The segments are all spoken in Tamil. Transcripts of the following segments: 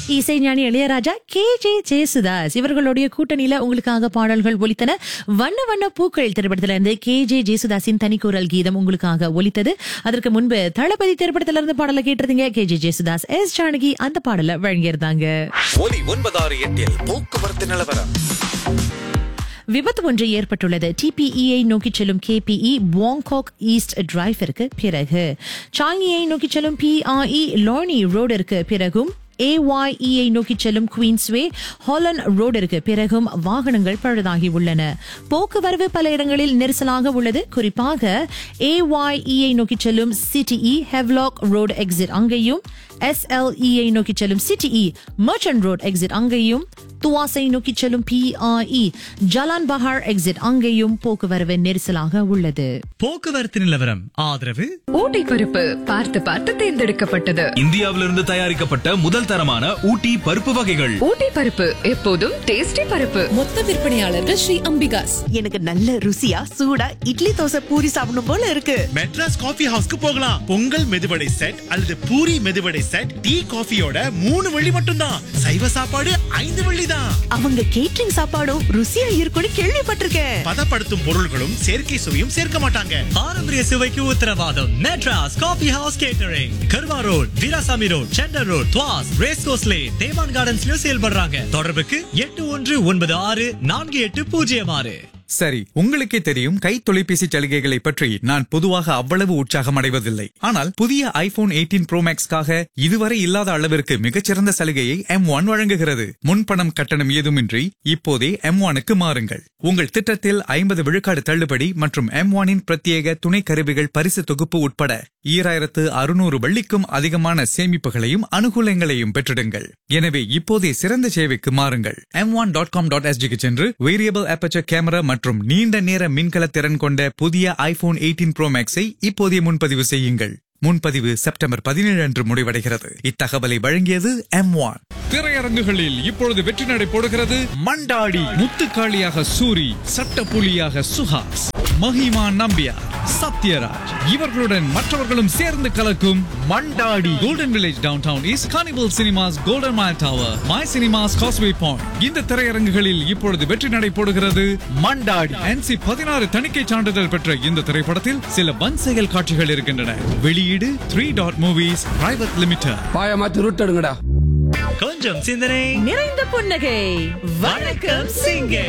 இசைஞானி இளையராஜா கே ஜே ஜேசுதாஸ் இவர்களுடைய கூட்டணியில உங்களுக்காக பாடல்கள் ஒலித்தன வண்ண வண்ண பூக்கள் திரைப்படத்துல இருந்து கே ஜே ஜேசுதாஸின் தனிக்குரல் கீதம் உங்களுக்காக ஒலித்தது அதற்கு முன்பு தளபதி திரைப்படத்துல இருந்து பாடலை கேட்டிருந்தீங்க K J Yesudas S Janaki அந்த பாடலை வழங்கியிருந்தாங்க ஒலி ஒன்பதாறு எட்டில் போக்குவரத்து நிலவரம் விபத்து ஒன்று ஏற்பட்டுள்ளது டிபிஇயை நோக்கி செல்லும் கேபிஇ பாங்காக் ஈஸ்ட் டிரைவிற்கு பிறகு சாங்கியை நோக்கி செல்லும் பிஆர்இ லோனி ரோடிற்கு பிறகும் ஏஒய்இயை நோக்கி செல்லும் குவீன்ஸ்வே ஹாலன் ரோடிற்கு பிறகும் வாகனங்கள் பழுதாகி உள்ளன போக்குவரவு பல இடங்களில் நெரிசலாக உள்ளது குறிப்பாக ஏஒய்இயை நோக்கி செல்லும் சிடிஇ ஹெவ்லாக் ரோடு எக்ஸிட் அங்கேயும் எஸ்எல்இயை நோக்கி செல்லும் சிடிஇ மர்ச்சன்ட் ரோட் எக்ஸிட் அங்கேயும் துவாசை நோக்கி செல்லும் பிஆர்இ ஜலான் பஹார் எக்ஸிட் அங்கேயும் போக்குவரவு நெரிசலாக உள்ளது போக்குவரத்து நிலவரம் ஆதரவு ஊட்டி பருப்பு பார்த்து பார்த்து தேர்ந்தெடுக்கப்பட்டது இந்தியாவிலிருந்து தயாரிக்கப்பட்ட முதல் தரமான ஊட்டி பருப்பு வகைகள் ஊட்டி பருப்பு எப்போதும் டேஸ்டி பருப்பு மொத்த விற்பனையாளர்கள் ஸ்ரீ அம்பிகாஸ் எனக்கு நல்ல ருசியா சூடா இட்லி தோசை பூரி சாப்பிடணும் போல இருக்கு மெட்ராஸ் காஃபி ஹவுஸ்க்கு போகலாம் பொங்கல் மெதுவடை செட் அல்லது பூரி மெதுவடை செட் டீ காஃபியோட மூணு வெள்ளி மட்டும்தான் சைவ சாப்பாடு ஐந்து வெள்ளி தான் அவங்க கேட்டரிங் சாப்பாடும் ருசியா இருக்கும்னு கேள்விப்பட்டிருக்கேன் பதப்படுத்தும் பொருள்களும் செயற்கை சுவையும் சேர்க்க மாட்டாங்க பாரம்பரிய சுவைக்கு உத்தரவாதம் Madras coffee house catering Kerbau road Veerasamy road Chander road Tuas race கோஸ்லே தேவான் கார்டன்ஸ்லயும் செயல்படுறாங்க தொடர்புக்கு எட்டு ஒன்று ஒன்பது ஆறு நான்கு எட்டு பூஜ்ஜியம் ஆறு சரி உங்களுக்கே தெரியும் கை தொலைபேசி சலுகைகளை பற்றி நான் பொதுவாக அவ்வளவு உற்சாகம் அடைவதில்லை ஆனால் புதிய ஐபோன் 18 ப்ரோ மேக்ஸ்க்காக இதுவரை இல்லாத அளவிற்கு மிகச்சிறந்த சலுகையை எம் ஒன் வழங்குகிறது முன்பணம் கட்டணம் ஏதுமின்றி இப்போதே எம் ஒனுக்கு மாறுங்கள் உங்கள் திட்டத்தில் ஐம்பது விழுக்காடு தள்ளுபடி மற்றும் எம் ஒனின் பிரத்யேக துணை கருவிகள் பரிசு தொகுப்பு உட்பட ஈராயிரத்து அறுநூறு வெள்ளிக்கும் அதிகமான சேமிப்புகளையும் அனுகூலங்களையும் பெற்றிடுங்கள் எனவே இப்போதே சிறந்த சேவைக்கு மாறுங்கள் M one dot com dot எஸ்ஜிக்கு சென்று வேரியபிள் அப்பச்சர் கேமரா மற்றும் நீண்ட நேர மின்கல திறன் கொண்ட புதிய ஐபோன் 18 ப்ரோ மேக்ஸை இப்போதே முன்பதிவு செய்யுங்கள் முன்பதிவு செப்டம்பர் பதினேழு அன்று முடிவடைகிறது இத்தகவலை வழங்கியது எம் ஒன் திரையரங்குகளில் இப்பொழுது வெற்றி நடை போடுகிறது மண்டாடி முத்துக்காளியாக சூரி சட்டப்புலியாக சுஹாஸ் மஹிமா நம்பியார் சத்யராஜ் இவர்களுடன் மற்றவர்களும் சேர்ந்து கலக்கும் Mandaadi Golden Village town town is Carnival Cinemas Golden Mile Tower my cinemas Causeway Point இந்த திரையரங்குகளில் இப்பொழுது வெற்றி நடை போடுகிறது மண்டாடி என்சி பதினாறு தணிக்கை சான்றிதழ் பெற்ற இந்த திரைப்படத்தில் சில வன் செயல் காட்சிகள் இருக்கின்றன வெளியீடு three dot movies private limited பாய மாத்தி ரூட் எடுங்கடா கொஞ்சம் சிந்தனை நிறைந்த புன்னகை வணக்கம் சிங்கை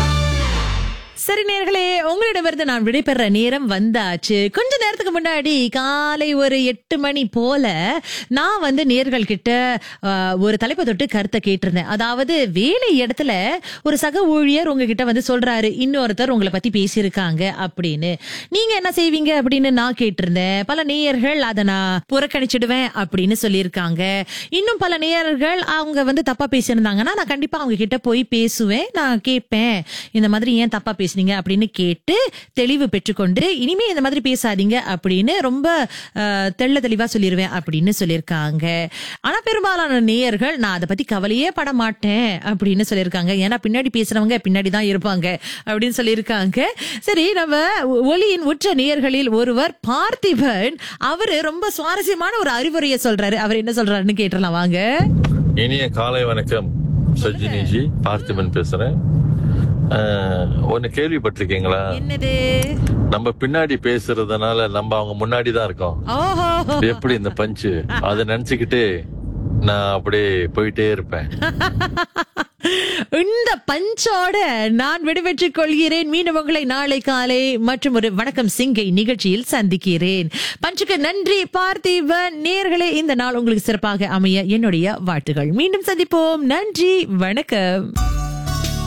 சரி நேர்களே உங்களிடமிருந்து நான் விடைபெற நேரம் வந்தாச்சு கொஞ்ச நேரத்துக்கு முன்னாடி காலை ஒரு எட்டு மணி போல நான் வந்து நேர்கள் கிட்ட ஆஹ், ஒரு தலைப்பை தொட்டு கருத்தை கேட்டிருந்தேன் அதாவது வேலை இடத்துல ஒரு சக ஊழியர் உங்ககிட்ட வந்து சொல்றாரு இன்னொருத்தர் உங்களை பத்தி பேசியிருக்காங்க அப்படின்னு நீங்க என்ன செய்வீங்க அப்படின்னு நான் கேட்டிருந்தேன் பல நேயர்கள் அதை நான் புறக்கணிச்சிடுவேன் அப்படின்னு சொல்லியிருக்காங்க இன்னும் பல நேயர்கள் அவங்க வந்து தப்பா பேசியிருந்தாங்கன்னா நான் கண்டிப்பா அவங்க கிட்ட போய் பேசுவேன் நான் கேட்பேன் இந்த மாதிரி ஏன் தப்பா பேசுனீங்க அப்படின்னு கேட்டு தெளிவு பெற்றுக்கொண்டு இனிமே இந்த மாதிரி பேசாதீங்க அப்படின்னு ரொம்ப அஹ், தெள்ள தெளிவா சொல்லிடுவேன் அப்படின்னு சொல்லியிருக்காங்க ஆனா பெரும்பாலான நேயர்கள் நான் அதை பத்தி கவலையே பட மாட்டேன் அப்படின்னு சொல்லியிருக்காங்க ஏன்னா பின்னாடி பேசுறவங்க பின்னாடி தான் இருப்பாங்க அப்படின்னு சொல்லியிருக்காங்க சரி நம்ம ஒலியின் உற்ற நேயர்களில் ஒருவர் பார்த்திபன் அவரு ரொம்ப சுவாரஸ்யமான ஒரு அறிவுரையை சொல்றாரு அவர் என்ன சொல்றாருன்னு கேட்டுடலாம் வாங்க இனிய காலை வணக்கம் சஜினிஜி பார்த்திபன் பேசுறேன் அஹ், ஒண்ணு கேள்விப்பட்டிருக்கீங்களா என்னது நம்ம பின்னாடி பேசுறதுனால நம்ம அவங்க முன்னாடி தான் இருக்கோம் ஓஹோ எப்படி இந்த பஞ்சு அதை நினைச்சுக்கிட்டு நான் அப்படியே போயிட்டே இருப்பேன் இந்த பஞ்சோட நான் விடைபெற்றுக் கொள்கிறேன் மீண்டும் உங்களை நாளை காலை மற்றும் ஒரு வணக்கம் சிங்கை நிகழ்ச்சியில் சந்திக்கிறேன் பஞ்சுக்கு நன்றி பார்த்திபன் நேர்களே இந்த நாள் உங்களுக்கு சிறப்பாக அமைய என்னுடைய வாழ்த்துகள் மீண்டும் சந்திப்போம் நன்றி வணக்கம்